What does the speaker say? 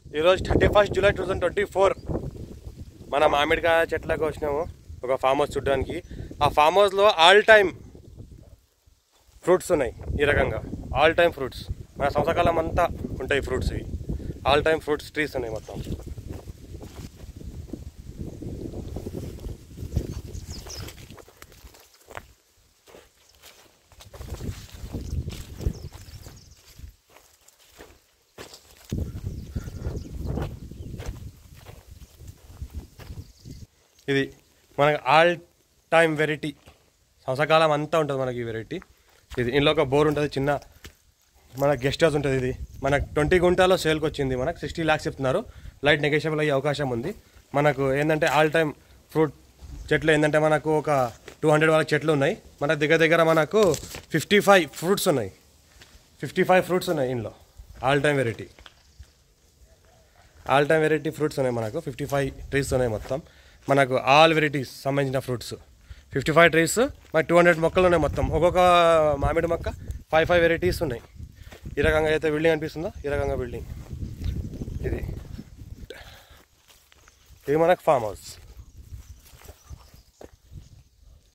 ఈరోజు thirty first July two thousand twenty four మన మామిడికాయ చెట్లకు వచ్చినాము ఒక ఫామ్ హౌస్ చూడడానికి ఆ ఫామ్ హౌస్లో ఆల్ టైమ్ ఫ్రూట్స్ ఉన్నాయి ఈ రకంగా ఆల్ టైమ్ ఫ్రూట్స్ మన సంవత్సరకాలం అంతా ఉంటాయి ఫ్రూట్స్ ఇవి ఆల్ టైమ్ ఫ్రూట్స్ ట్రీస్ ఉన్నాయి మొత్తం ఇది మనకి ఆల్ టైమ్ వెరైటీ సంవత్సరకాలం అంతా ఉంటుంది మనకి ఈ వెరైటీ ఇది ఇందులో ఒక బోర్ ఉంటుంది చిన్న మన గెస్ట్ హౌస్ ఉంటుంది ఇది మనకు ట్వంటీ గుంటాలో సేల్కి వచ్చింది మనకు సిక్స్టీ ల్యాక్స్ చెప్తున్నారు లైట్ నెగోషియబుల్ అయ్యే అవకాశం ఉంది మనకు ఏంటంటే ఆల్ టైమ్ ఫ్రూట్ చెట్లు ఏంటంటే మనకు ఒక టూ హండ్రెడ్ వాళ్ళ చెట్లు ఉన్నాయి మన దగ్గర దగ్గర మనకు ఫిఫ్టీ ఫైవ్ ఫ్రూట్స్ ఉన్నాయి ఫిఫ్టీ ఫైవ్ ఫ్రూట్స్ ఉన్నాయి ఇందులో all time variety all time variety fruits ఉన్నాయి మనకు ఫిఫ్టీ ఫైవ్ ట్రీస్ ఉన్నాయి మొత్తం మనకు ఆల్ వెరైటీస్ సంబంధించిన ఫ్రూట్స్ ఫిఫ్టీ ఫైవ్ ట్రీస్ మనకు టూ హండ్రెడ్ మొక్కలు ఉన్నాయి మొత్తం ఒక్కొక్క మామిడి మొక్క ఫైవ్ ఫైవ్ వెరైటీస్ ఉన్నాయి ఈ రకంగా అయితే బిల్డింగ్ అనిపిస్తుందో ఈ రకంగా బిల్డింగ్ ఇది ఇది మనకు ఫామ్ హౌస్